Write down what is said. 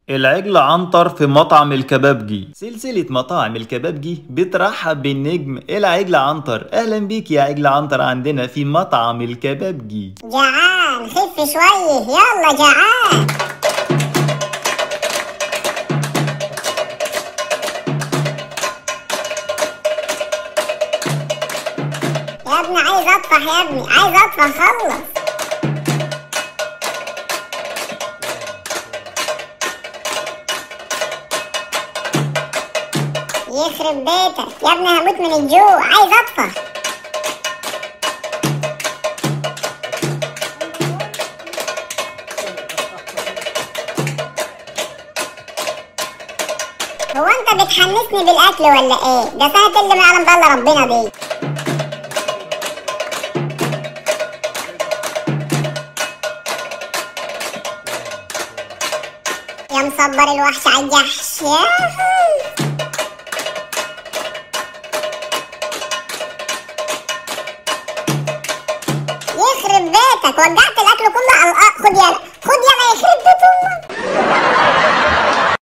العجل عنتر في مطعم الكبابجي سلسلة مطاعم الكبابجي بترحب بالنجم العجل عنتر اهلا بيك يا عجل عنتر عندنا في مطعم الكبابجي جعان خف شوية يلا جعان يا ابني عايز اطفح يا ابني عايز اطفح خلص يخرب بيتك يا ابني هموت من الجوع عايز اطفح هو انت بتحمسني بالاكل ولا ايه ده سنة اللي ما يعلم بقى الا ربنا دي يا مصبر الوحش على الجحش ياهو. يخرب بيتك وجعت الاكل كله على